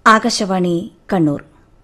ആകാശവാണി കണ്ണൂർ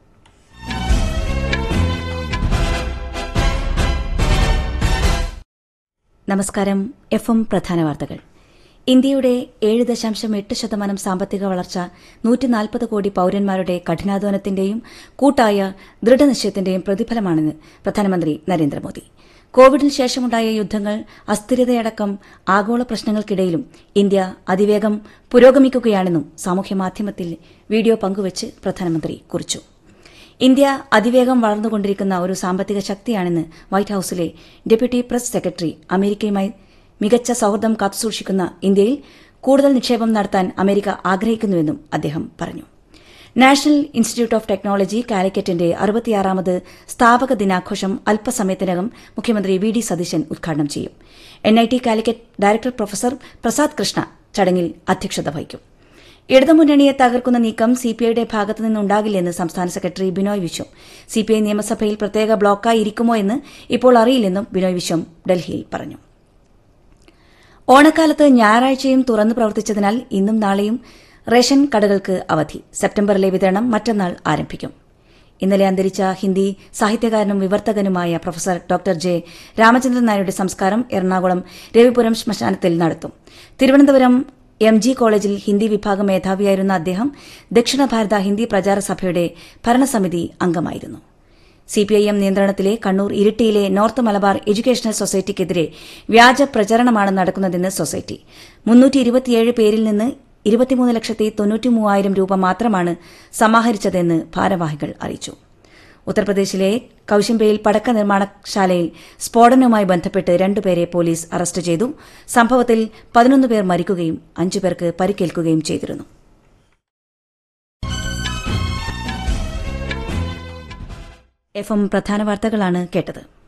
നമസ്കാരം F M പ്രധാന വാർത്തകൾ ഇന്ത്യയുടെ ഏഴ് ദശാംശം എട്ട് ശതമാനം സാമ്പത്തിക വളർച്ച നൂറ്റിനാൽപ്പത് കോടി പൌരന്മാരുടെ കഠിനാധ്വാനത്തിന്റെയും കൂട്ടായ ദൃഢനിശ്ചയത്തിന്റെയും പ്രതിഫലമാണെന്ന് പ്രധാനമന്ത്രി നരേന്ദ്രമോദി കോവിഡിന് ശേഷമുണ്ടായ യുദ്ധങ്ങൾ അസ്ഥിരതയടക്കം ആഗോള പ്രശ്നങ്ങൾക്കിടയിലും ഇന്ത്യ അതിവേഗം പുരോഗമിക്കുകയാണെന്നും സാമൂഹ്യമാധ്യമത്തിൽ വീഡിയോ പങ്കുവച്ച് പ്രധാനമന്ത്രി കുറിച്ചു ഇന്ത്യ അതിവേഗം വളർന്നുകൊണ്ടിരിക്കുന്ന ഒരു സാമ്പത്തിക ശക്തിയാണെന്ന് വൈറ്റ് ഹൌസിലെ ഡെപ്യൂട്ടി പ്രസ് സെക്രട്ടറി അമേരിക്കയുമായി മികച്ച സൌഹൃദം കാത്തുസൂക്ഷിക്കുന്ന ഇന്ത്യയിൽ കൂടുതൽ നിക്ഷേപം നടത്താൻ അമേരിക്ക ആഗ്രഹിക്കുന്നുവെന്നും അദ്ദേഹം പറഞ്ഞു നാഷണൽ ഇൻസ്റ്റിറ്റ്യൂട്ട് ഓഫ് ടെക്നോളജി കാലിക്കറ്റിന്റെ അറുപത്തിയാറാമത് സ്ഥാപക ദിനാഘോഷം അല്പസമയത്തിനകം മുഖ്യമന്ത്രി വി ഡി സതീശൻ ഉദ്ഘാടനം ചെയ്യും NIT Calicut director professor Prasad Krishna ചടങ്ങിൽ അധ്യക്ഷത വഹിക്കും ഇടതുമുന്നണിയെ തകർക്കുന്ന നീക്കം സിപിഐയുടെ ഭാഗത്തു നിന്നുണ്ടാകില്ലെന്ന് സംസ്ഥാന സെക്രട്ടറി ബിനോയ് വിശ്വം സിപിഐ നിയമസഭയിൽ പ്രത്യേക ബ്ലോക്കായി ഇരിക്കുമോ എന്ന് ഇപ്പോൾ അറിയില്ലെന്നും ബിനോയ് വിശ്വം ഡൽഹിയിൽ പറഞ്ഞു ഓണക്കാലത്ത് ഞായറാഴ്ചയും തുറന്നു പ്രവർത്തിച്ചതിനാൽ ഇന്നും നാളെയും റേഷൻ കടകൾക്ക് അവധി സെപ്റ്റംബറിലെ വിതരണം മറ്റന്നാൾ ആരംഭിക്കും ഇന്നലെ അന്തരിച്ച ഹിന്ദി സാഹിത്യകാരനും വിവർത്തകനുമായ പ്രൊഫസർ ഡോക്ടർ ജെ രാമചന്ദ്രൻ നായരുടെ സംസ്കാരം എറണാകുളം രവിപുരം ശ്മശാനത്തിൽ നടത്തും തിരുവനന്തപുരം എം ജി കോളേജിൽ ഹിന്ദി വിഭാഗം മേധാവിയായിരുന്ന അദ്ദേഹം ദക്ഷിണ ഭാരത ഹിന്ദി പ്രചാര സഭയുടെ ഭരണസമിതി അംഗമായിരുന്നു സിപിഐഎം നിയന്ത്രണത്തിലെ കണ്ണൂർ ഇരിട്ടിയിലെ നോർത്ത് മലബാർ എഡ്യൂക്കേഷണൽ സൊസൈറ്റിക്കെതിരെ വ്യാജ പ്രചരണമാണ് നടക്കുന്നതെന്ന് സൊസൈറ്റി പേരിൽ നിന്ന് ഇരുപത്തിമൂന്ന് ലക്ഷത്തി തൊണ്ണൂറ്റിമൂവായിരം രൂപ മാത്രമാണ് സമാഹരിച്ചതെന്ന് ഭാരവാഹികൾ അറിയിച്ചു ഉത്തർപ്രദേശിലെ കൌശംബയിൽ പടക്ക നിർമ്മാണശാലയിൽ സ്ഫോടനവുമായി ബന്ധപ്പെട്ട് രണ്ടുപേരെ പോലീസ് അറസ്റ്റ് ചെയ്തു സംഭവത്തിൽ പതിനൊന്ന് പേർ മരിക്കുകയും അഞ്ചു പേർക്ക് പരിക്കേൽക്കുകയും ചെയ്തിരുന്നു എഫ് എം പ്രധാന വാർത്തകളാണ് കേട്ടത്